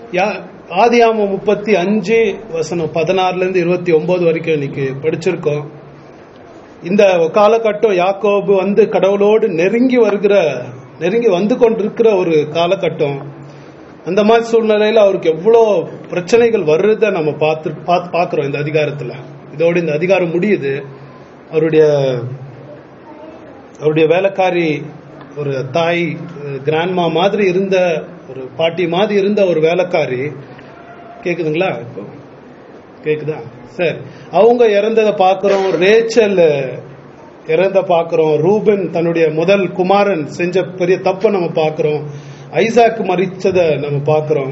யா- ஆதியாமம் முப்பத்தி அஞ்சு வசனம் பதினாறுல இருந்து இருபத்தி ஒன்பது வரைக்கும் இன்னைக்கு படிச்சிருக்கோம் இந்த காலகட்டம் யாக்கோபு வந்து கடவுளோடு நெருங்கி வருகிற நெருங்கி வந்து கொண்டிருக்கிற ஒரு காலகட்டம் அந்த மாதிரி சூழ்நிலையில அவருக்கு எவ்வளோ பிரச்சனைகள் வர்றத நம்ம பார்த்து பார்த்து பார்க்கிறோம் இந்த அதிகாரத்துல இதோட இந்த அதிகாரம் முடியுது அவருடைய அவருடைய வேலைக்காரி ஒரு தாய் கிராண்ட்மா மாதிரி இருந்த ஒரு பாட்டி மாதிரி இருந்த ஒரு வேலைக்காரி கேக்குதுங்களா இப்போ கேக்குதா சரி அவங்க இறந்ததை பார்க்கிறோம் ரேச்சல் இறந்த பார்க்கிறோம் ரூபன் தன்னுடைய முதல் குமாரன் செஞ்ச பெரிய தப்பை நம்ம பார்க்கிறோம் ஐசாக் மறிச்சதை நம்ம பார்க்கிறோம்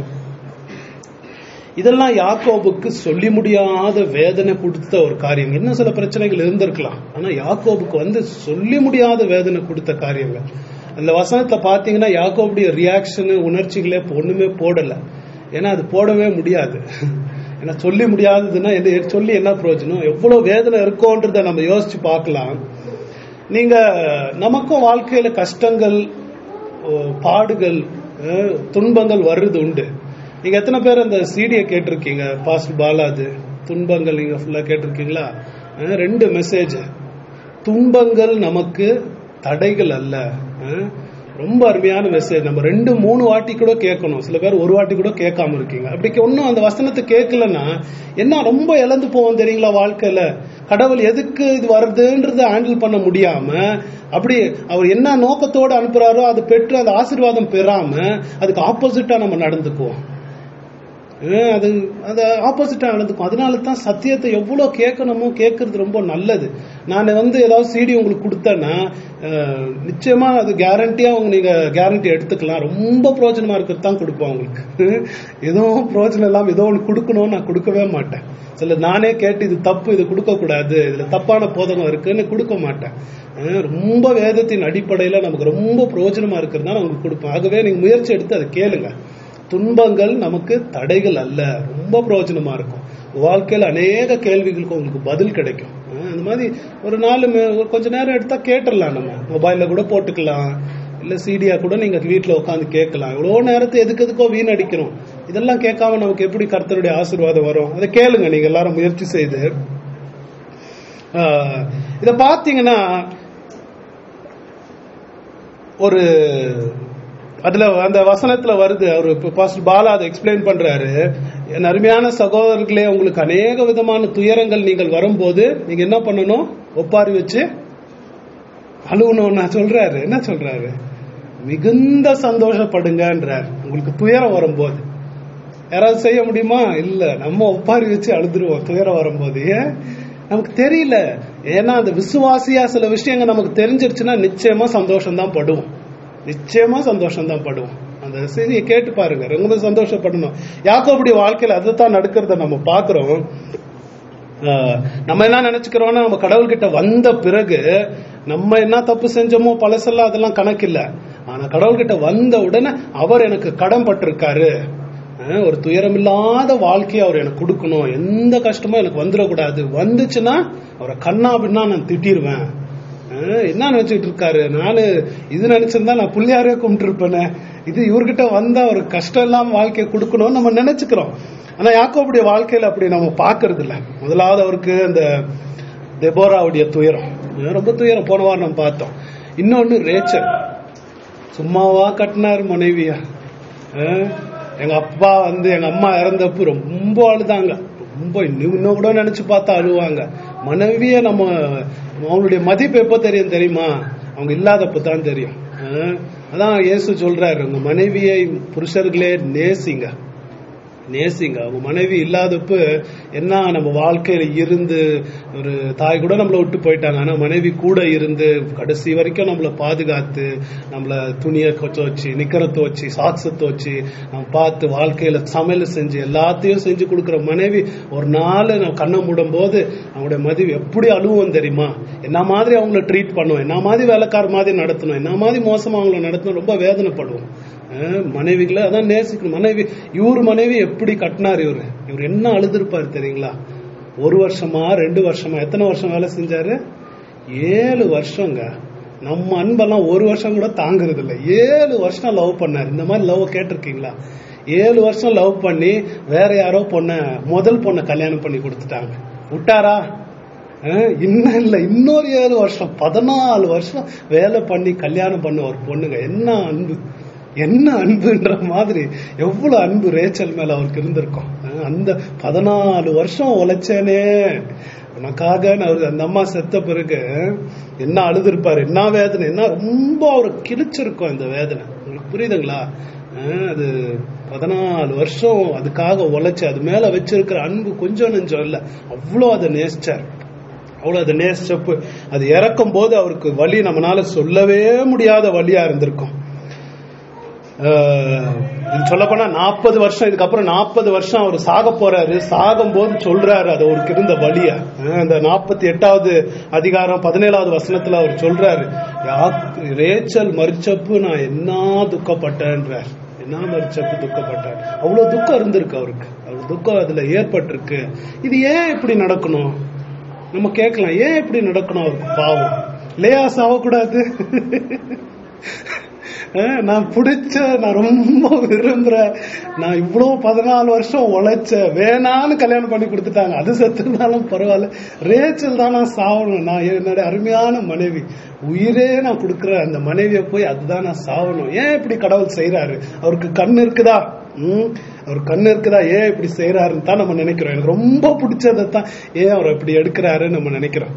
இதெல்லாம் யாக்கோபுக்கு சொல்லி முடியாத வேதனை கொடுத்த ஒரு காரியம் இன்னும் சில பிரச்சனைகள் இருந்திருக்கலாம் ஆனா யாக்கோபுக்கு வந்து சொல்லி முடியாத வேதனை கொடுத்த காரியங்கள் அந்த வசனத்தை பாத்தீங்கன்னா யாக்கோபுடைய ரியாக்ஷனு உணர்ச்சிகளே ஒண்ணுமே போடல ஏன்னா அது போடவே முடியாது ஏன்னா சொல்லி முடியாததுன்னா எது சொல்லி என்ன பிரயோஜனம் எவ்வளவு வேதனை இருக்கோன்றத நம்ம யோசிச்சு பார்க்கலாம் நீங்க நமக்கும் வாழ்க்கையில கஷ்டங்கள் ஓ, பாடுகள் அஹ், துன்பங்கள் வர்றது உண்டு நீங்க எத்தனை பேர் அந்த சீடியை கேட்டிருக்கீங்க பாஸ்ட் பாலாது துன்பங்கள் நீங்க ஃபுல்லா கேட்டிருக்கீங்களா அஹ், ரெண்டு மெசேஜ் துன்பங்கள் நமக்கு தடைகள் அல்ல அஹ், ரொம்ப அருமையான மெசேஜ் நம்ம ரெண்டு மூணு வாட்டி கூட கேட்கணும் சில பேர் ஒரு வாட்டி கூட கேட்காம இருக்கீங்க அப்படி ஒன்றும் அந்த வசனத்தை கேட்கலன்னா என்ன ரொம்ப இழந்து போவோம் தெரியுங்களா வாழ்க்கையில கடவுள் எதுக்கு இது வருதுன்றத ஹேண்டில் பண்ண முடியாம அப்படி அவர் என்ன நோக்கத்தோடு அனுப்புறாரோ அதை பெற்று அந்த ஆசீர்வாதம் பெறாம அதுக்கு ஆப்போசிட்டா நம்ம நடந்துக்குவோம் ஏன் அது அது ஆப்போசிட்டா நடந்துக்கும் அதனால தான் சத்தியத்தை எவ்வளவு கேட்கணுமோ கேட்கறது ரொம்ப நல்லது நான் வந்து ஏதாவது சிடி உங்களுக்கு கொடுத்தேன்னா அஹ், நிச்சயமா அது கேரண்டியா அவங்க நீங்க கேரண்டி எடுத்துக்கலாம் ரொம்ப பிரயோஜனமா இருக்கிறது தான் கொடுப்போம் உங்களுக்கு ஏதோ பிரயோஜனம் இல்லாம ஏதோ ஒன்று கொடுக்கணும்னு நான் கொடுக்கவே மாட்டேன் சில நானே கேட்டு இது தப்பு இது கொடுக்க கூடாது இதுல தப்பான போதகம் இருக்குன்னு கொடுக்க மாட்டேன் அஹ், ரொம்ப வேதத்தின் அடிப்படையில நமக்கு ரொம்ப பிரயோஜனமா இருக்கிறது தான் நான் உங்களுக்கு கொடுப்பேன் ஆகவே நீங்க முயற்சி எடுத்து அதை கேளுங்க துன்பங்கள் நமக்கு தடைகள் அல்ல ரொம்ப பிரயோஜனமா இருக்கும் வாழ்க்கையில அநேக கேள்விகளுக்கு உங்களுக்கு பதில் கிடைக்கும் அஹ் அந்த மாதிரி ஒரு நாலு ம- ஒரு கொஞ்ச நேரம் எடுத்தா கேட்டுடலாம் நம்ம மொபைல்ல கூட போட்டுக்கலாம் இல்ல சீடியா கூட நீங்க வீட்ல உட்காந்து கேட்கலாம் இவ்வளவு நேரத்தை எதுக்கு எதுக்கோ வீணடிக்கிறோம் இதெல்லாம் கேட்காம நமக்கு எப்படி கர்த்தருடைய ஆசீர்வாதம் வரும் அதை கேளுங்க நீங்க எல்லாரும் முயற்சி செய்து ஆஹ் இத பாத்தீங்கன்னா ஒரு அதுல அந்த வசனத்துல வருது அவரு இப்ப பாஸ்டர் பாலா அதை எக்ஸ்பிளைன் பண்றாரு என் அருமையான சகோதரர்களே உங்களுக்கு அநேக விதமான துயரங்கள் நீங்கள் வரும்போது நீங்க என்ன பண்ணணும் ஒப்பாரி வச்சு அழுவணும் நான் சொல்றாரு என்ன சொல்றாரு மிகுந்த சந்தோஷப்படுங்கன்றார் உங்களுக்கு துயரம் வரும்போது யாராவது செய்ய முடியுமா இல்ல நம்ம ஒப்பாரி வச்சு அழுதுருவோம் துயரம் வரும்போது ஏன் நமக்கு தெரியல ஏன்னா அந்த விசுவாசியா சில விஷயங்கள் நமக்கு தெரிஞ்சிருச்சுன்னா நிச்சயமா சந்தோஷம் தான் படுவோம் நிச்சயமா சந்தோஷம் தான் படுவோம் அந்த செய்தியை கேட்டு பாருங்க ரொம்ப சந்தோஷப்படணும் யாக்கோபுடைய வாழ்க்கையில அதுதான் நடக்கிறத நம்ம பாக்குறோம் ஆஹ் நம்ம என்ன நினைச்சுக்கிறோம்னா நம்ம கடவுள்கிட்ட வந்த பிறகு நம்ம என்ன தப்பு செஞ்சோமோ பழசெல்லாம் அதெல்லாம் கணக்கில்ல ஆனா கடவுள்கிட்ட வந்த உடனே அவர் எனக்கு கடன் பட்டிருக்காரு ஆஹ் ஒரு துயரமில்லாத வாழ்க்கையை அவர் எனக்கு கொடுக்கணும் எந்த கஷ்டமும் எனக்கு வந்துடக்கூடாது வந்துச்சுன்னா அவரை கண்ணா அப்படின்னா நான் திட்டிடுவேன் ஆஹ் என்ன நினைச்சிட்டு இருக்காரு நானு இது நினைச்சிருந்தா நான் புள்ளியாரே கும்பிட்டு இருப்பேனே இது இவர்கிட்ட வந்தா ஒரு கஷ்டம் இல்லாம வாழ்க்கையை கொடுக்கணும்னு நம்ம நினைச்சுக்கிறோம் ஆனா யாக்கோபுடைய வாழ்க்கையில அப்படி நம்ம பாக்குறது இல்ல முதலாவது அவருக்கு அந்த தெபோராவுடைய துயரம் அஹ் ரொம்ப துயரம் போன வாரம் நம்ம பார்த்தோம் இன்னொன்னு ரேச்சல் சும்மாவா கட்டினார் மனைவியா அஹ் எங்க அப்பா வந்து எங்க அம்மா இறந்தப்ப ரொம்ப அழுதாங்க ரொம்ப இன்னும் இன்னும் கூட நினைச்சு பார்த்தா அழுவாங்க மனைவிய நம்ம அவங்களுடைய மதிப்பு எப்போ தெரியும் தெரியுமா அவங்க இல்லாதப்ப தான் தெரியும் அஹ் அதான் இயேசு சொல்றாரு உங்க மனைவியை புருஷர்களே நேசிங்க நேசிங்க அவங்க மனைவி இல்லாதப்ப என்ன நம்ம வாழ்க்கையில இருந்து ஒரு தாய் கூட நம்மளை விட்டு போயிட்டாங்க ஆனா மனைவி கூட இருந்து கடைசி வரைக்கும் நம்மளை பாதுகாத்து நம்மள துணியை துவச்சி நிக்கிற துவச்சி சாக்ஸ துவச்சி நம்ம பார்த்து வாழ்க்கையில சமையல் செஞ்சு எல்லாத்தையும் செஞ்சு கொடுக்குற மனைவி ஒரு நாள் நம்ம கண்ணை மூடும் போது அவங்களுடைய மனைவி எப்படி அழுவோம் தெரியுமா என்ன மாதிரி அவங்கள ட்ரீட் பண்ணுவோம் என்ன மாதிரி வேலைக்கார மாதிரி நடத்தணும் என்ன மாதிரி மோசமா அவங்கள நடத்தணும் ரொம்ப வேதனைப்படுவோம் அஹ் மனைவிகளை அதான் நேசிக்கணும் மனைவி இவர் மனைவி எப்படி கட்டினார் இவரு இவர் என்ன அழுதுருப்பாரு தெரியுங்களா ஒரு வருஷமா ரெண்டு வருஷமா எத்தனை வருஷம் வேலை செஞ்சாரு ஏழு வருஷங்க நம்ம அன்பெல்லாம் ஒரு வருஷம் கூட தாங்குறது இல்ல ஏழு வருஷம் லவ் பண்ணார் இந்த மாதிரி லவ் கேட்டிருக்கீங்களா ஏழு வருஷம் லவ் பண்ணி வேற யாரோ பொண்ண முதல் பொண்ணை கல்யாணம் பண்ணி கொடுத்துட்டாங்க விட்டாரா அஹ், இன்னும் இல்ல இன்னொரு ஏழு வருஷம் பதினாலு வருஷம் வேலை பண்ணி கல்யாணம் பண்ண ஒரு பொண்ணுங்க என்ன அன்பு என்ன அன்புன்ற மாதிரி எவ்வளவு அன்பு ரேச்சல் மேல அவருக்கு இருந்திருக்கும் அஹ், அந்த பதினாலு வருஷம் உழைச்சேனே உனக்காக அவர் அந்த அம்மா செத்த பிறகு என்ன அழுதுருப்பாரு என்ன வேதனை என்ன ரொம்ப அவர் கிழிச்சிருக்கும் அந்த வேதனை உங்களுக்கு புரியுதுங்களா அஹ், அது பதினாலு வருஷம் அதுக்காக உழைச்சு அது மேல வச்சிருக்கிற அன்பு கொஞ்சம் நெஞ்சம் இல்ல அவ்வளோ அதை நேசிச்சார் அவ்வளவு அதை நேசிச்சப்பு அது இறக்கும் போது அவருக்கு வலி நம்மளால சொல்லவே முடியாத வலியா இருந்திருக்கும் சொல்ல போனா நாற்பது வருஷம் இதுக்கப்புறம் நாற்பது வருஷம் அவர் சாக போறாரு சாகும் போது சொல்றாரு அது அவருக்கு இருந்த வலிய அஹ் அந்த நாற்பத்தி எட்டாவது அதிகாரம் பதினேழாவது வசனத்துல அவர் சொல்றாரு யா- ரேச்சல் மறிச்சப்பு நான் என்ன துக்கப்பட்டேன்றார் என்ன மறிச்சப்பு துக்கப்பட்டார் அவ்வளவு துக்கம் இருந்திருக்கு அவருக்கு அவ்வளவு துக்கம் அதுல ஏற்பட்டிருக்கு இது ஏன் இப்படி நடக்கணும் நம்ம கேட்கலாம் ஏன் இப்படி நடக்கணும் அவருக்கு பாவம் லேயா சாவக்கூடாது அஹ் நான் பிடிச்ச நான் ரொம்ப விரும்புறேன் நான் இவ்வளவு பதினாலு வருஷம் உழைச்ச வேணான்னு கல்யாணம் பண்ணி கொடுத்துட்டாங்க அது செத்துனாலும் பரவாயில்ல ரேச்சல் தான் நான் சாவணும் நான் என்னோட அருமையான மனைவி உயிரே நான் கொடுக்குற அந்த மனைவியை போய் அதுதான் நான் சாவணும் ஏன் இப்படி கடவுள் செய்யறாரு அவருக்கு கண் இருக்குதா ம் அவர் கண் இருக்குதா ஏன் இப்படி செய்யறாருன்னு தான் நம்ம நினைக்கிறோம் எனக்கு ரொம்ப பிடிச்சதை தான் ஏன் அவர் இப்படி எடுக்கிறாருன்னு நம்ம நினைக்கிறோம்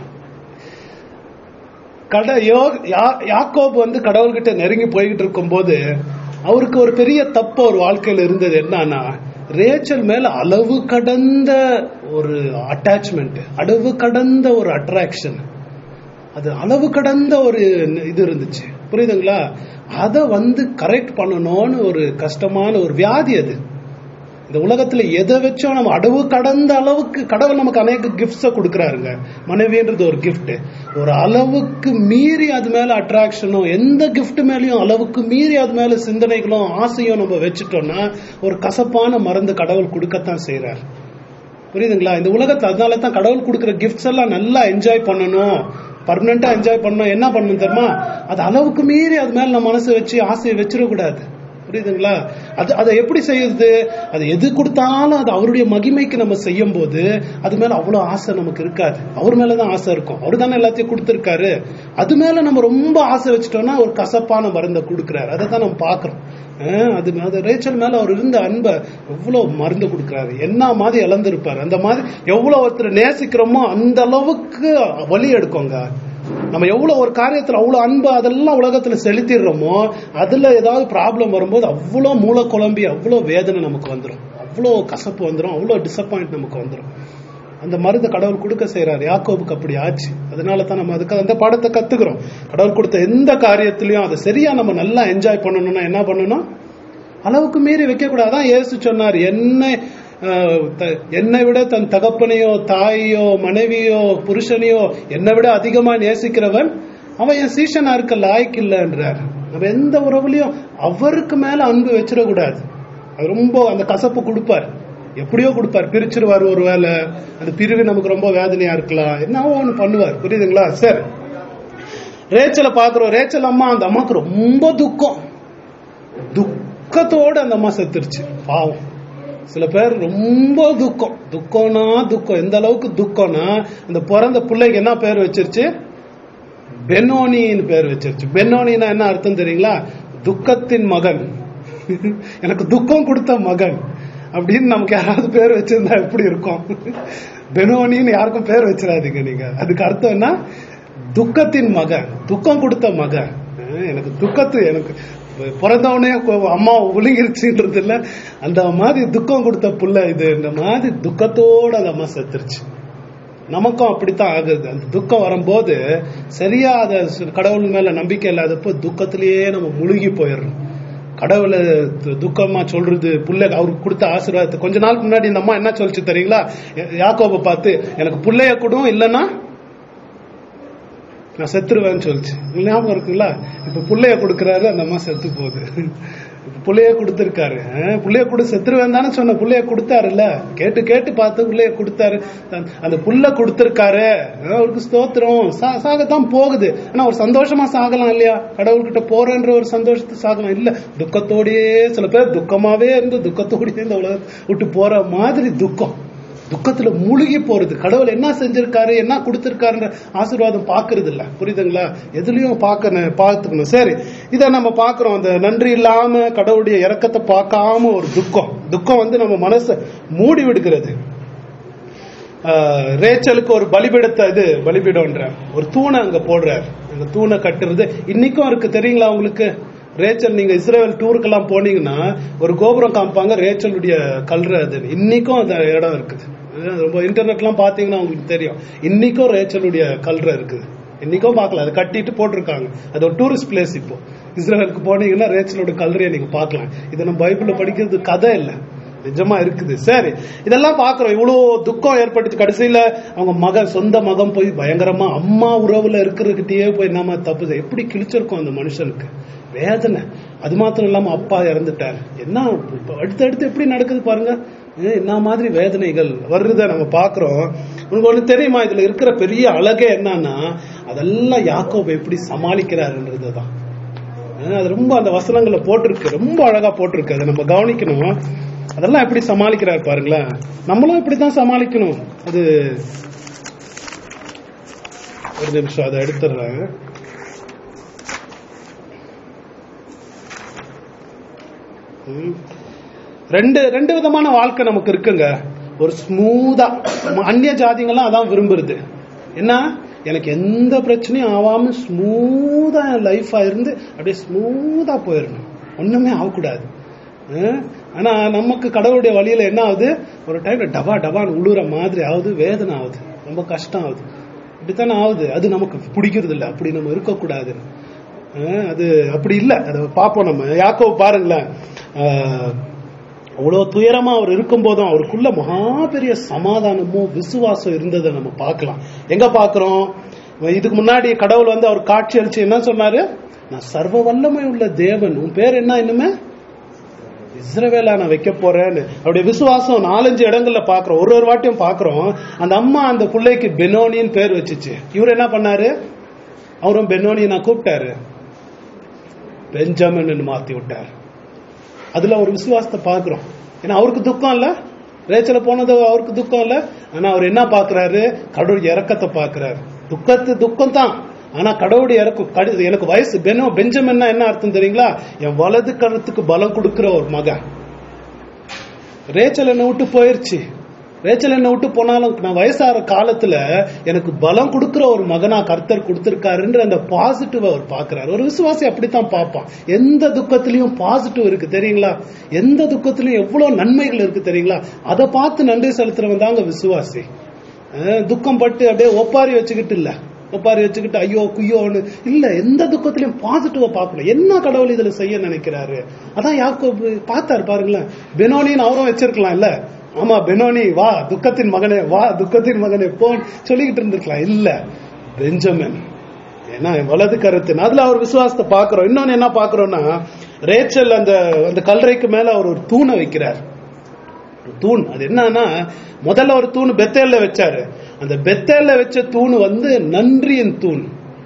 கட யோ யா- யாக்கோபு வந்து கடவுள்கிட்ட நெருங்கி போய்கிட்டு இருக்கும்போது அவருக்கு ஒரு பெரிய தப்பு ஒரு வாழ்க்கையில இருந்தது என்னன்னா ரேச்சல் மேல அளவு கடந்த ஒரு அட்டாச்மெண்ட் அளவு கடந்த ஒரு அட்ராக்ஷன் அது அளவு கடந்த ஒரு இது இருந்துச்சு புரியுதுங்களா அதை வந்து கரெக்ட் பண்ணணும்னு ஒரு கஷ்டமான ஒரு வியாதி அது இந்த உலகத்துல எதை வச்சோம் நம்ம அளவு கடந்த அளவுக்கு கடவுள் நமக்கு அநேக கிஃப்ட்ஸ கொடுக்கறாருங்க மனைவின்றது ஒரு கிஃப்ட் ஒரு அளவுக்கு மீறி அது மேல அட்ராக்ஷனும் எந்த கிஃப்ட் மேலயும் அளவுக்கு மீறி அது மேல சிந்தனைகளும் ஆசையும் நம்ம வச்சுட்டோம்னா ஒரு கசப்பான மருந்து கடவுள் கொடுக்கத்தான் செய்றார் புரியுதுங்களா இந்த உலகத்துல அதனால தான் கடவுள் கொடுக்குற கிஃப்ட்ஸ் எல்லாம் நல்லா என்ஜாய் பண்ணணும் பர்மனண்டா என்ஜாய் பண்ணணும் என்ன பண்ணணும் தெரியுமா அது அளவுக்கு மீறி அது மேல நம்ம மனசு வச்சு ஆசையை வச்சிடக்கூடாது புரியுதுங்களா அது அதை எப்படி செய்யுது அது எது கொடுத்தாலும் அது அவருடைய மகிமைக்கு நம்ம செய்யும் போது அது மேல அவ்வளவு ஆசை நமக்கு இருக்காது அவர் மேலதான் ஆசை இருக்கும் அவர் தானே எல்லாத்தையும் கொடுத்திருக்காரு அது மேல நம்ம ரொம்ப ஆசை வச்சுட்டோம்னா ஒரு கசப்பான மருந்தை கொடுக்குறாரு அதை தான் நம்ம பாக்குறோம் அஹ் அது அது ரேச்சல் மேல அவர் இருந்த அன்பை எவ்வளவு மருந்து கொடுக்குறாரு என்ன மாதிரி இழந்திருப்பாரு அந்த மாதிரி எவ்வளவு ஒருத்தர் நேசிக்கிறோமோ அந்த அளவுக்கு வலி எடுக்குங்க நம்ம எவ்வளவு ஒரு காரியத்துல அவ்வளவு அன்பு அதெல்லாம் உலகத்துல செலுத்திடுறோமோ அதுல ஏதாவது ப்ராப்ளம் வரும்போது அவ்வளவு மூளை குழம்பி அவ்வளவு வேதனை நமக்கு வந்துடும் அவ்வளவு கசப்பு வந்துடும் அவ்வளவு டிசப்பாயிண்ட் நமக்கு வந்துடும் அந்த மருந்து கடவுள் கொடுக்க செய்யறாரு யாக்கோபுக்கு அப்படி ஆச்சு அதனால தான் நம்ம அதுக்கு அந்த பாடத்தை கத்துக்கிறோம் கடவுள் கொடுத்த எந்த காரியத்திலயும் அதை சரியா நம்ம நல்லா என்ஜாய் பண்ணணும்னா என்ன பண்ணணும் அளவுக்கு மீறி வைக்க கூடாது அதான் இயேசு சொன்னார் என்னை அஹ், த- என்னை விட தன் தகப்பனையோ தாயையோ மனைவியோ புருஷனையோ என்னை விட அதிகமா நேசிக்கிறவன் அவன் என் சீஷனா இருக்க லாய்க்கு இல்லைன்றார் நம்ம எந்த உறவுலயும் அவருக்கு மேல அன்பு வச்சிடக்கூடாது அது ரொம்ப அந்த கசப்பு கொடுப்பார் எப்படியோ கொடுப்பார் பிரிச்சிருவார் ஒரு வேலை அந்த பிரிவு நமக்கு ரொம்ப வேதனையா இருக்கலாம் என்னவோ ஒண்ணு பண்ணுவார் புரியுதுங்களா சரி ரேச்சலை பாக்குறோம் ரேச்சல் அம்மா அந்த அம்மாக்கு ரொம்ப துக்கம் துக்கத்தோட அந்த அம்மா செத்துருச்சு பாவம் சில பேர் ரொம்ப துக்கம் துக்கம்னா துக்கம் எந்த அளவுக்கு துக்கம்னா அந்த பிறந்த பிள்ளைக்கு என்ன பேர் வச்சிருச்சு பெனோனின்னு பேர் வச்சிருச்சு பெனோனின்னா என்ன அர்த்தம் தெரியுங்களா துக்கத்தின் மகன் எனக்கு துக்கம் கொடுத்த மகன் அப்படின்னு நமக்கு யாராவது பேர் வச்சிருந்தா எப்படி இருக்கும் பெனோனின்னு யாருக்கும் பேர் வச்சிடாதீங்க நீங்க அதுக்கு அர்த்தம் என்ன துக்கத்தின் மகன் துக்கம் கொடுத்த மகன் அஹ் எனக்கு துக்கத்து எனக்கு பிறந்தவனே கோ- அம்மா ஒழுங்கிருச்சுன்றது இல்ல அந்த மாதிரி துக்கம் கொடுத்த புள்ள இது இந்த மாதிரி துக்கத்தோட அந்த அம்மா செத்துருச்சு நமக்கும் அப்படித்தான் ஆகுது அந்த துக்கம் வரும்போது சரியா அத சு- கடவுள் மேல நம்பிக்கை இல்லாதப்போ துக்கத்திலேயே நம்ம முழுகி போயிடுறோம் கடவுளை து- துக்கமா சொல்றது புள்ள அவருக்கு கொடுத்த ஆசீர்வாதத்தை கொஞ்ச நாள் முன்னாடி இந்த அம்மா என்ன சொல்லிச்சு தெரியுங்களா யா- யாக்கோபை பார்த்து எனக்கு புள்ளைய கொடும் இல்லைன்னா நான் செத்துருவேன்னு சொல்லிச்சு ஞாபகம் இருக்குங்களா இப்ப புள்ளைய கொடுக்கறாரு அந்த அம்மா செத்து போகுது இப்ப புள்ளைய கொடுத்திருக்காரு அஹ், புள்ளைய கொடு செத்துருவேன் தானே சொன்ன புள்ளைய கொடுத்தாருல்ல கேட்டு கேட்டு பார்த்து புள்ளைய கொடுத்தாரு அந்த- அந்த புள்ள கொடுத்திருக்காரு அஹ், அவருக்கு ஸ்தோத்திரம் சா- சாகத்தான் போகுது ஆனா ஒரு சந்தோஷமா சாகலாம் இல்லையா கடவுள்கிட்ட போறேன்ற ஒரு சந்தோஷத்தை சாகலாம் இல்ல துக்கத்தோடயே சில பேர் துக்கமாவே இருந்து துக்கத்தோடயே இந்த உலகத்தை விட்டு போற மாதிரி துக்கம் துக்கத்துல மூழ்கி போறது கடவுள் என்ன செஞ்சிருக்காரு என்ன கொடுத்திருக்காருன்ற ஆசீர்வாதம் பாக்குறது இல்ல புரியுதுங்களா எதுலயும் பார்க்கணும் பார்த்துக்கணும் சரி இத நம்ம பாக்குறோம் அந்த நன்றி இல்லாம கடவுளுடைய இறக்கத்தை பார்க்காம ஒரு துக்கம் துக்கம் வந்து நம்ம மனசை மூடி விடுகிறது ஆஹ், ரேச்சலுக்கு ஒரு பலிபீடத்தை இது பலிபீடம்ன்ற ஒரு தூணை அங்க போடுறார் அந்த தூணை கட்டுறது இன்னைக்கும் இருக்கு தெரியுங்களா உங்களுக்கு ரேச்சல் நீங்க இஸ்ரேல் டூருக்கெல்லாம் போனீங்கன்னா ஒரு கோபுரம் காமிப்பாங்க ரேச்சலுடைய கல்ற அது இன்னைக்கும் அந்த இடம் இருக்குது அது ரொம்ப இன்டர்நெட்லாம் பாத்தீங்கன்னா உங்களுக்கு தெரியும் இன்னைக்கும் ரேச்சலுடைய கல்ற இருக்குது இன்னைக்கும் பார்க்கலாம் அதை கட்டிட்டு போட்டிருக்காங்க அது ஒரு டூரிஸ்ட் பிளேஸ் இப்போ இஸ்ரேலுக்கு போனீங்கன்னா ரேச்சலோட கல்றையை நீங்க பார்க்கலாம் இதை நம்ம பைபிள்ல படிக்கிறது கதை இல்லை நிஜமா இருக்குது சரி இதெல்லாம் பாக்குறோம் இவ்வளவு துக்கம் ஏற்பட்டுச்சு கடைசியில அவங்க மகன் சொந்த மகன் போய் பயங்கரமா அம்மா உறவுல இருக்கிறதுக்கிட்டயே போய் நம்ம தப்பு செய்- எப்படி கிழிச்சிருக்கோம் அந்த மனுஷனுக்கு வேதனை அது மாத்திரம் இல்லாம அப்பா இறந்துட்டார் என்ன இப்ப அடுத்தடுத்து எப்படி நடக்குது பாருங்க ஏ, என்ன மாதிரி வேதனைகள் வருத நம்ம பாக்குறோம் உங்களுக்கு ஒண்ணு தெரியுமா இதுல இருக்கிற பெரிய அழகே என்னன்னா அதெல்லாம் யாக்கோபு எப்படி சமாளிக்கிறாருன்றதுதான் அஹ் அது ரொம்ப அந்த வசனங்களை போட்டிருக்கு ரொம்ப அழகா போட்டிருக்கு அதை நம்ம கவனிக்கணும் அதெல்லாம் எப்படி சமாளிக்கிறார் பாருங்களேன் நம்மளும் இப்படித்தான் சமாளிக்கணும் அது ஒரு நிமிஷம் அதை எடுத்துடுறேன் ம். ரெண்டு ரெண்டு விதமான வாழ்க்கை நமக்கு இருக்குங்க ஒரு ஸ்மூதா அந்நிய ஜாதிங்கெல்லாம் அதான் விரும்புறது என்ன எனக்கு எந்த பிரச்சனையும் ஆகாம ஸ்மூதா லைஃபா இருந்து அப்படியே ஸ்மூதா போயிடணும் ஒண்ணுமே ஆகக்கூடாது அஹ்? ஆனா நமக்கு கடவுளுடைய வழியில என்ன ஆகுது ஒரு டைம்ல டபா டபான்னு உழுற மாதிரி ஆகுது வேதனை ஆகுது ரொம்ப கஷ்டம் ஆகுது இப்படித்தானே ஆகுது அது நமக்கு பிடிக்கிறது இல்லை அப்படி நம்ம இருக்கக்கூடாது அஹ் அது அப்படி இல்லை அதை பார்ப்போம் நம்ம யாக்கோ பாருங்களேன் அஹ் அவ்வளவு துயரமா அவர் இருக்கும் போதும் அவருக்குள்ள மகா பெரிய சமாதானமும் விசுவாசம் இருந்ததை நம்ம பார்க்கலாம் எங்க பார்க்கிறோம் இதுக்கு முன்னாடி கடவுள் வந்து அவர் காட்சி அளிச்சு என்ன சொன்னாரு நான் சர்வ வல்லமை உள்ள தேவன் உன் பேர் என்ன இன்னுமே இஸ்ரவேலா நான் வைக்க போறேன்னு அவருடைய விசுவாசம் நாலஞ்சு இடங்கள்ல பாக்குறோம் ஒரு ஒரு வாட்டியும் பாக்குறோம் அந்த அம்மா அந்த பிள்ளைக்கு பெனோனின்னு பேர் வச்சுச்சு இவர் என்ன பண்ணாரு அவரும் பெனோனியை நான் கூப்பிட்டாரு பெஞ்சமின் மாத்தி விட்டார் அதுல ஒரு விசுவாசத்தை பாக்குறோம் ஏன்னா அவருக்கு துக்கம் இல்ல ரேச்சல போனது அவருக்கு துக்கம் இல்ல ஆனா அவர் என்ன பாக்குறாரு கடவுள் இறக்கத்தை பாக்குறாரு துக்கத்து துக்கம் தான் ஆனா கடவுளுடைய இறக்கம் கடு- எனக்கு வயசு பெனோ பெஞ்சமின்னா என்ன அர்த்தம் தெரியுங்களா என் வலது கருத்துக்கு பலம் கொடுக்கிற ஒரு மகன் ரேச்சல் என்னை விட்டு போயிருச்சு ரேச்சல் என்னை விட்டு போனாலும் நான் வயசாகிற காலத்துல எனக்கு பலம் கொடுக்கிற ஒரு மகனா கர்த்தர் கொடுத்திருக்காருன்ற அந்த பாசிட்டிவ் அவர் பார்க்கிறார் ஒரு விசுவாசி அப்படித்தான் பார்ப்பான் எந்த துக்கத்திலையும் பாசிட்டிவ் இருக்கு தெரியுங்களா எந்த துக்கத்திலையும் எவ்வளவு நன்மைகள் இருக்கு தெரியுங்களா அதை பார்த்து நன்றி செலுத்துறவன் தாங்க விசுவாசி அஹ் துக்கம் பட்டு அப்படியே ஒப்பாரி வச்சுக்கிட்டு இல்ல ஒப்பாரி வச்சுக்கிட்டு ஐயோ குய்யோன்னு இல்ல எந்த துக்கத்திலையும் பாசிட்டிவா பார்க்கணும் என்ன கடவுள் இதுல செய்ய நினைக்கிறாரு அதான் யாக்கோபு பார்த்தாரு பாருங்களேன் பெனோனின்னு அவரும் வச்சிருக்கலாம் இல்ல ஆமா பெனோனி வா துக்கத்தின் மகனே வா துக்கத்தின் மகனே போன் சொல்லிக்கிட்டு இருந்திருக்கலாம் இல்ல பெஞ்சமின் ஏன்னா வலது கருத்து அதுல அவர் விசுவாசத்தை பாக்குறோம் இன்னொன்னு என்ன பாக்குறோம்னா ரேச்சல் அந்த அந்த கல்லறைக்கு மேல அவர் ஒரு தூணை வைக்கிறார் ஒரு தூண் அது என்னன்னா முதல்ல ஒரு தூண் பெத்தேல்ல வச்சாரு அந்த பெத்தேல்ல வச்ச தூண் வந்து நன்றியின் தூண்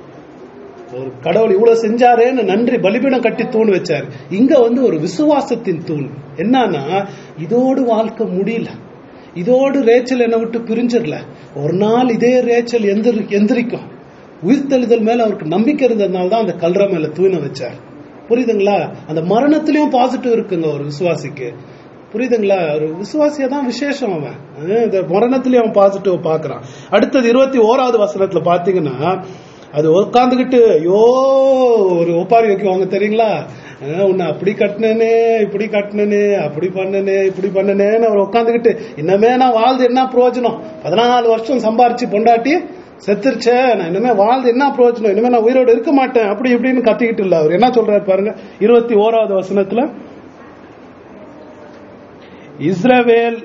ஒரு கடவுள் இவ்வளவு செஞ்சாரேன்னு நன்றி பலிபீடம் கட்டி தூண் வச்சாரு இங்க வந்து ஒரு விசுவாசத்தின் தூண் என்னன்னா இதோடு வாழ்க்கை முடியல இதோடு ரேச்சல் என்னை விட்டு பிரிஞ்சிடல ஒரு நாள் இதே ரேச்சல் எந்திரி எந்திரிக்கும் உயிர்த்தெழுதல் மேல அவருக்கு நம்பிக்கை இருந்ததுனால தான் அந்த கல்ற மேல தூணை வச்சார் புரியுதுங்களா அந்த மரணத்திலயும் பாசிட்டிவ் இருக்குங்க ஒரு விசுவாசிக்கு புரியுதுங்களா ஒரு விசுவாசியா தான் விசேஷம் அவன் அஹ் இந்த மரணத்திலயும் அவன் பாசிட்டிவ் பாக்குறான் அடுத்தது இருபத்தி ஓராவது வசனத்துல பாத்தீங்கன்னா அது உட்காந்துக்கிட்டு ஐயோ ஒரு ஒப்பாரி வைக்குவாங்க தெரியுங்களா அஹ் உன்னை அப்படி கட்டினனே இப்படி கட்டினனே அப்படி பண்ணனே இப்படி பண்ணனேன்னு அவர் உட்காந்துக்கிட்டு இன்னமே நான் வாழ்ந்து என்ன பிரயோஜனம் பதினாலு வருஷம் சம்பாரிச்சு பொண்டாட்டி செத்துருச்சே நான் இனிமே வாழ்ந்து என்ன பிரயோஜனம் இனிமே நான் உயிரோடு இருக்க மாட்டேன் அப்படி இப்படின்னு கத்திக்கிட்டு இல்ல அவர் என்ன சொல்றாரு பாருங்க இருபத்தி ஓராவது வசனத்துல இஸ்ரவேல்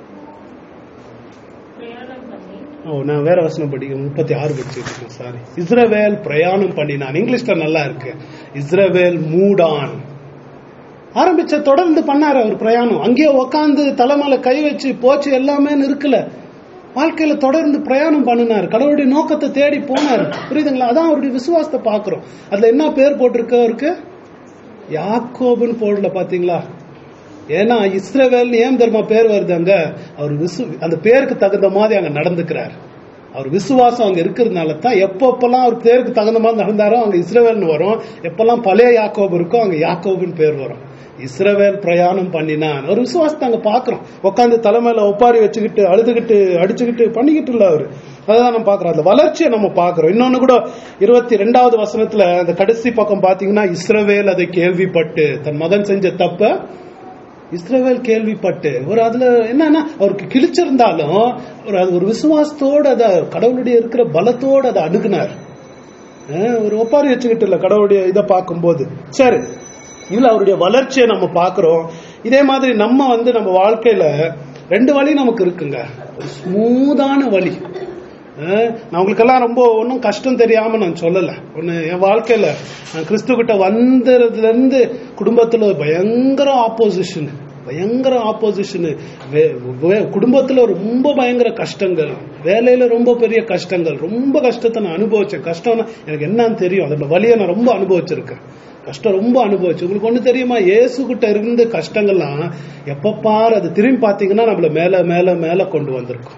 பிரயாணம் பண்ணி ஓ நான் வேற வசனம் படிக்க முப்பத்தி ஆறு படிச்சிருக்கேன் சாரி இஸ்ரவேல் பிரயாணம் பண்ணினான் இங்கிலீஷ்ல நல்லா இருக்கு இஸ்ரவேல் மூடான் ஆரம்பிச்ச தொடர்ந்து பண்ணாரு அவர் பிரயாணம் அங்கேயே உக்காந்து தலைமையில கை வச்சு போச்சு எல்லாமே இருக்கல வாழ்க்கையில தொடர்ந்து பிரயாணம் பண்ணினார் கடவுளுடைய நோக்கத்தை தேடி போனார் புரியுதுங்களா அதான் அவருடைய விசுவாசத்தை பாக்குறோம் அதுல என்ன பேர் போட்டிருக்கு அவருக்கு யாக்கோபுன்னு போடல பாத்தீங்களா ஏன்னா இஸ்ரவேல் ஏன் தெரியுமா பேர் வருது அங்க அவர் விசு அந்த பேருக்கு தகுந்த மாதிரி அங்க நடந்துக்கிறார் அவர் விசுவாசம் அங்க இருக்கிறதுனால தான் எப்பப்பெல்லாம் அவர் பேருக்கு தகுந்த மாதிரி நடந்தாரோ அங்க இஸ்ரவேல்னு வரும் எப்பெல்லாம் பழைய யாக்கோபு இருக்கோ அங்க யாக்கோபுன்னு பேர் வரும் இஸ்ரவேல் பிரயாணம் பண்ணினான் ஒரு விசுவாசத்தை அங்க பாக்குறோம் உட்காந்து தலைமையில ஒப்பாரி வச்சுக்கிட்டு அழுதுகிட்டு அடிச்சுக்கிட்டு பண்ணிக்கிட்டு இல்ல அவரு அதான் நம்ம பாக்குறோம் அந்த வளர்ச்சியை நம்ம பாக்குறோம் இன்னொன்னு கூட இருபத்தி ரெண்டாவது வசனத்துல அந்த கடைசி பக்கம் பாத்தீங்கன்னா இஸ்ரவேல் அதை கேள்விப்பட்டு தன் மகன் செஞ்ச தப்ப இஸ்ரவேல் கேள்விப்பட்டு ஒரு அதுல என்னன்னா அவருக்கு கிழிச்சிருந்தாலும் ஒரு அது ஒரு விசுவாசத்தோட அத கடவுளுடைய இருக்கிற பலத்தோட அதை அணுகுனார் அஹ் ஒரு ஒப்பாரி வச்சுக்கிட்டு இல்ல கடவுளுடைய இதை பார்க்கும்போது சரி இதுல அவருடைய வளர்ச்சியை நம்ம பாக்குறோம் இதே மாதிரி நம்ம வந்து நம்ம வாழ்க்கையில ரெண்டு வழி நமக்கு இருக்குங்க ஒரு ஸ்மூதான வழி அஹ் நான் உங்களுக்கெல்லாம் ரொம்ப ஒன்றும் கஷ்டம் தெரியாம நான் சொல்லல ஒண்ணு என் வாழ்க்கையில நான் கிறிஸ்து கிட்ட வந்ததுல இருந்து குடும்பத்துல பயங்கர ஆப்போசிஷன் பயங்கர ஆப்போசிஷன் குடும்பத்துல ரொம்ப பயங்கர கஷ்டங்கள் வேலையில ரொம்ப பெரிய கஷ்டங்கள் ரொம்ப கஷ்டத்தை நான் அனுபவிச்சேன் கஷ்டம்னா எனக்கு என்னன்னு தெரியும் அதோட வழியை நான் ரொம்ப அனுபவிச்சிருக்கேன் கஷ்டம் ரொம்ப அனுபவிச்சு உங்களுக்கு ஒண்ணு தெரியுமா இயேசு கிட்ட இருந்து கஷ்டங்கள்லாம் எப்ப பாரு அது திரும்பி பாத்தீங்கன்னா நம்மள மேல மேல மேல கொண்டு வந்திருக்கும்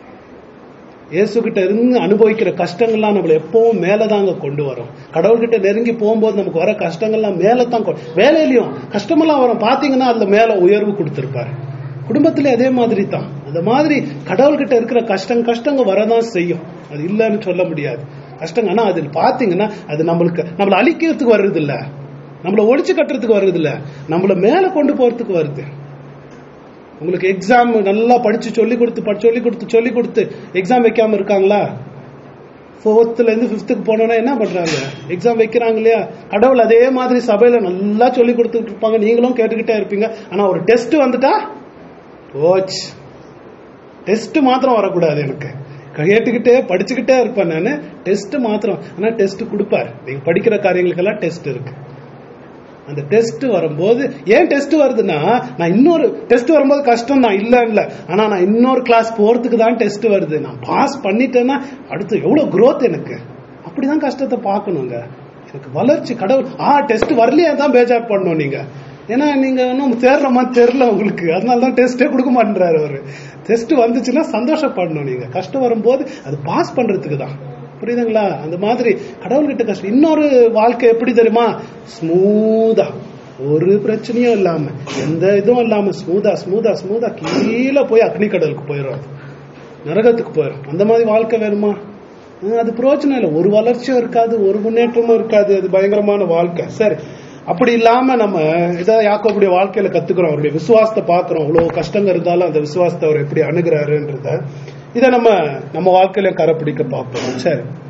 இயேசு கிட்ட இருந்து அனுபவிக்கிற கஷ்டங்கள்லாம் நம்மள எப்பவும் மேலதாங்க கொண்டு வரும் கடவுள்கிட்ட நெருங்கி போகும்போது நமக்கு வர கஷ்டங்கள்லாம் மேலதான் கொ- வேலையிலயும் கஷ்டமெல்லாம் வரும் பாத்தீங்கன்னா அதுல மேல உயர்வு கொடுத்திருப்பாரு குடும்பத்திலே அதே மாதிரி தான் அந்த மாதிரி கடவுள்கிட்ட இருக்கிற கஷ்டம் கஷ்டங்க வரதான் செய்யும் அது இல்லைன்னு சொல்ல முடியாது கஷ்டங்க ஆனா அதில் பாத்தீங்கன்னா அது நம்மளுக்கு நம்மள அழிக்கிறதுக்கு வர்றது இல்ல நம்மள ஒழிச்சு கட்டுறதுக்கு வர்றது இல்ல நம்மள மேல கொண்டு போறதுக்கு வருது உங்களுக்கு எக்ஸாம் நல்லா படிச்சு சொல்லி கொடுத்து படி- சொல்லி கொடுத்து சொல்லி கொடுத்து எக்ஸாம் வைக்காம இருக்காங்களா ஃபோர்த்ல இருந்து ஃபிஃப்த்துக்கு போனோம்னா என்ன பண்றாங்க எக்ஸாம் வைக்கிறாங்க இல்லையா கடவுள் அதே மாதிரி சபையில நல்லா சொல்லி கொடுத்துட்டு இருப்பாங்க நீங்களும் கேட்டுக்கிட்டே இருப்பீங்க ஆனா ஒரு டெஸ்ட் வந்துட்டா போச்சு டெஸ்ட் மாத்திரம் வரக்கூடாது எனக்கு கேட்டுக்கிட்டே படிச்சுக்கிட்டே இருப்பேன் நான் டெஸ்ட் மாத்திரம் ஆனா டெஸ்ட் கொடுப்பார் நீங்க படிக்கிற காரியங்களுக்கெல்லாம் டெஸ்ட் இருக்கு அந்த டெஸ்ட் வரும்போது ஏன் டெஸ்ட் வருதுன்னா நான் இன்னொரு டெஸ்ட் வரும்போது கஷ்டம் தான் இல்ல இல்ல ஆனா நான் இன்னொரு கிளாஸ் போறதுக்கு தான் டெஸ்ட் வருது நான் பாஸ் பண்ணிட்டேன்னா அடுத்து எவ்வளவு growth எனக்கு அப்படிதான் கஷ்டத்தை பார்க்கணுங்க எனக்கு வளர்ச்சி கடவுள் ஆ டெஸ்ட் வரலையே தான் பேஜார் பண்ணணும் நீங்க ஏன்னா நீங்க இன்னும் தேர்ற மாதிரி தெரியல உங்களுக்கு அதனால தான் டெஸ்டே கொடுக்க மாட்டேறாரு அவரு டெஸ்ட் வந்துச்சுன்னா சந்தோஷப்படணும் நீங்க கஷ்டம் வரும்போது அது பாஸ் பண்றதுக்கு தான் புரியுதுங்களா அந்த மாதிரி கடவுள்கிட்ட கஷ்டம் இன்னொரு வாழ்க்கை எப்படி தெரியுமா ஸ்மூதா ஒரு பிரச்சனையும் இல்லாம எந்த இதுவும் இல்லாம ஸ்மூதா ஸ்மூதா ஸ்மூதா கீழே போய் அக்னி கடலுக்கு போயிடும் அது நரகத்துக்கு போயிடும் அந்த மாதிரி வாழ்க்கை வேணுமா ஹம், அது பிரயோஜனம் இல்லை ஒரு வளர்ச்சியும் இருக்காது ஒரு முன்னேற்றமும் இருக்காது அது பயங்கரமான வாழ்க்கை சரி அப்படி இல்லாம நம்ம இதை யாக்கோபுடைய வாழ்க்கையில கத்துக்கிறோம் அவருடைய விசுவாசத்தை பாக்குறோம் அவ்வளவு கஷ்டங்க இருந்தாலும் அந்த விசுவாசத்தை அவர் எப்படி அணுகிறாருன்றத இதை நம்ம நம்ம வாழ்க்கையில கரை பிடிக்க பார்ப்போம் சரி